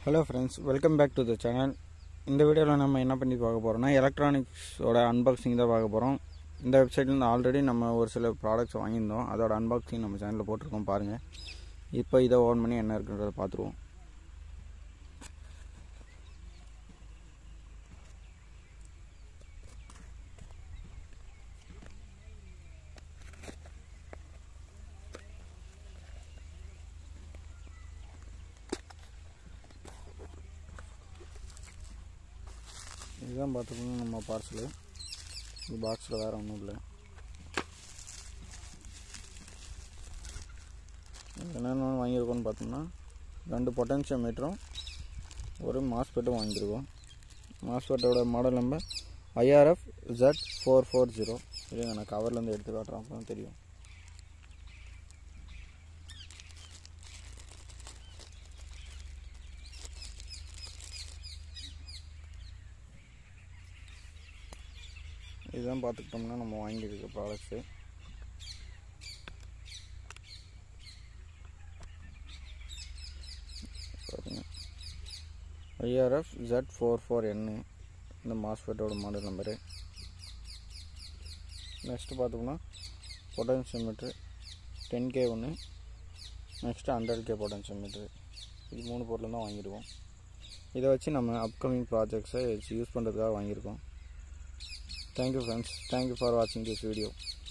Hello friends welcome back to the channel இந்த வீடியோவில் நம்ம என்ன பண்ணி பார்க்க போகிறோம்னா எலக்ட்ரானிக்ஸோட அன்பாக்சிங் தான் பார்க்க போகிறோம் இந்த வெப்சைட்லேருந்து ஆல்ரெடி நம்ம ஒரு சில ப்ராடக்ட்ஸ் வாங்கியிருந்தோம் அதோட அன்பாக்சிங் நம்ம சேனலில் போட்டிருக்கோம் பாருங்கள் இப்போ இதை ஓன் பண்ணி என்ன இருக்குன்றதை பார்த்துருவோம் இதுதான் பார்த்துக்கணும் நம்ம பார்சலு இது பாக்ஸில் வேறு ஒன்றும் இல்லை என்னென்ன வாங்கியிருக்கோன்னு பார்த்தோம்னா ரெண்டு பொட்டன்ஷியல் மீட்டரும் ஒரு மாஸ்பெட்டும் வாங்கியிருக்கோம் மாஸ்பெட்டோட model number IRF Z four four zero இல்லைங்க நான் கவர்லேருந்து எடுத்து காட்டுறேன் அப்போ தான் தெரியும் இதுதான் பார்த்துக்கிட்டோம்னா நம்ம வாங்கியிருக்க ப்ராடக்ட்ஸு பாருங்க ஐஆர்எஃப் ஜெட் ஃபோர் ஃபோர் என்னு இந்த மாஸ்பெட்டோட மாடல் நம்பரு நெக்ஸ்ட்டு பார்த்தோம்னா பொட்டன்ஷியல் மீட்ரு டென் கே ஒன்று next hundred K potential meter இது மூணு பொருள் தான் வாங்கியிருக்கோம் இதை வச்சு நம்ம அப்கமிங் ப்ராஜெக்ட்ஸை யூஸ் பண்ணுறதுக்காக வாங்கியிருக்கோம் Thank you friends. Thank you for watching this video.